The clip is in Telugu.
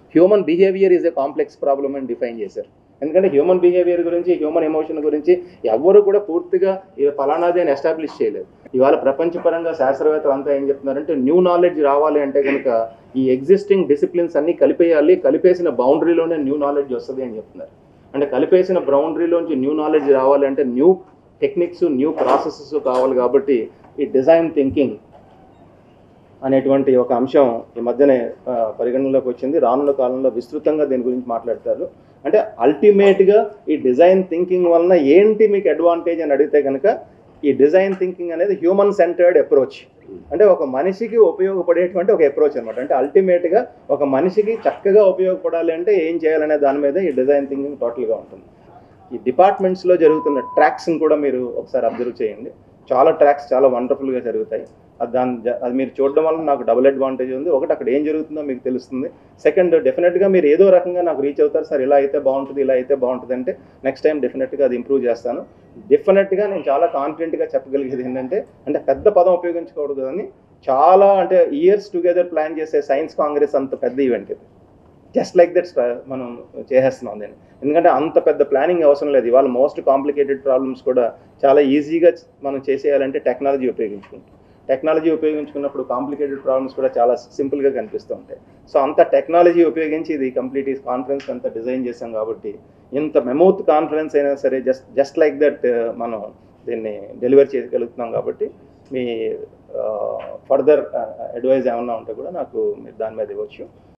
human behaviour is a complex problem అని డిఫైన్ చేశారు ఎందుకంటే హ్యూమన్ బిహేవియర్ గురించి హ్యూమన్ ఎమోషన్ గురించి ఎవరు కూడా పూర్తిగా ఇది ఫలానాది అని ఎస్టాబ్లిష్ చేయలేదు ఇవాళ ప్రపంచపరంగా శాస్త్రవేత్తలు అంతా ఏం చెప్తున్నారంటే న్యూ నాలెడ్జ్ రావాలి అంటే కనుక ఈ ఎగ్జిస్టింగ్ డిసిప్లిన్స్ అన్ని కలిపేయాలి కలిపేసిన బౌండరీలోనే న్యూ నాలెడ్జ్ వస్తుంది అని చెప్తున్నారు అంటే కలిపేసిన బౌండరీలోంచి న్యూ నాలెడ్జ్ రావాలి అంటే న్యూ టెక్నిక్స్ న్యూ ప్రాసెసెస్ కావాలి కాబట్టి ఈ డిజైన్ థింకింగ్ అనేటువంటి ఒక అంశం ఈ మధ్యనే ఆ, పరిగణనలోకి వచ్చింది రానున్న కాలంలో విస్తృతంగా దీని గురించి మాట్లాడతారు అంటే అల్టిమేట్గా ఈ డిజైన్ థింకింగ్ వలన ఏంటి మీకు అడ్వాంటేజ్ అని అడిగితే కనుక ఈ డిజైన్ థింకింగ్ అనేది హ్యూమన్ సెంటర్డ్ అప్రోచ్ అంటే ఒక మనిషికి ఉపయోగపడేటువంటి ఒక అప్రోచ్ అనమాట అంటే అల్టిమేట్గా ఒక మనిషికి చక్కగా ఉపయోగపడాలి అంటే ఏం చేయాలనే దాని మీద ఈ డిజైన్ థింకింగ్ టోటల్గా ఉంటుంది ఈ డిపార్ట్మెంట్స్లో జరుగుతున్న ట్రాక్స్ని కూడా మీరు ఒకసారి అబ్జర్వ్ చేయండి చాలా ట్రాక్స్ చాలా వండర్ఫుల్గా జరుగుతాయి అది దాని జ- అది మీరు చూడడం వల్ల నాకు డబుల్ అడ్వాంటేజ్ ఉంది ఒకటి అక్కడ ఏం జరుగుతుందో మీకు తెలుస్తుంది సెకండ్ డెఫినెట్గా మీరు ఏదో రకంగా నాకు రీచ్ అవుతారు సార్ ఇలా అయితే బాగుంటుంది ఇలా అయితే బాగుంటుంది అంటే నెక్స్ట్ టైం డెఫినెట్గా అది ఇంప్రూవ్ చేస్తాను డెఫినెట్గా నేను చాలా కాన్ఫిడెంట్గా చెప్పగలిగేది ఏంటంటే అంటే పెద్ద పదం ఉపయోగించకూడదు కానీ చాలా అంటే ఇయర్స్ టుగెదర్ ప్లాన్ చేసే సైన్స్ కాంగ్రెస్ అంత పెద్ద ఈవెంట్ ఇది జస్ట్ లైక్ దట్ మనం చేసేస్తున్నాం దీన్ని ఎందుకంటే అంత పెద్ద ప్లానింగ్ అవసరం లేదు ఇవాళ మోస్ట్ కాంప్లికేటెడ్ ప్రాబ్లమ్స్ కూడా చాలా ఈజీగా మనం చేసేయాలంటే టెక్నాలజీ ఉపయోగించుకుంటాం టెక్నాలజీ ఉపయోగించుకున్నప్పుడు కాంప్లికేటెడ్ ప్రాబ్లమ్స్ కూడా చాలా సింపుల్గా కనిపిస్తూ ఉంటాయి సో అంత టెక్నాలజీ ఉపయోగించి ఇది కంప్లీట్ ఈ కాన్ఫరెన్స్ అంతా డిజైన్ చేసాం కాబట్టి ఇంత మెమోత్ కాన్ఫరెన్స్ అయినా సరే జస్ట్ జస్ట్ లైక్ దట్ మనం దీన్ని డెలివర్ చేయగలుగుతున్నాం కాబట్టి మీ ఫర్దర్ అడ్వైజ్ ఏమన్నా ఉంటే కూడా నాకు మీరు దాని మీద ఇవ్వచ్చు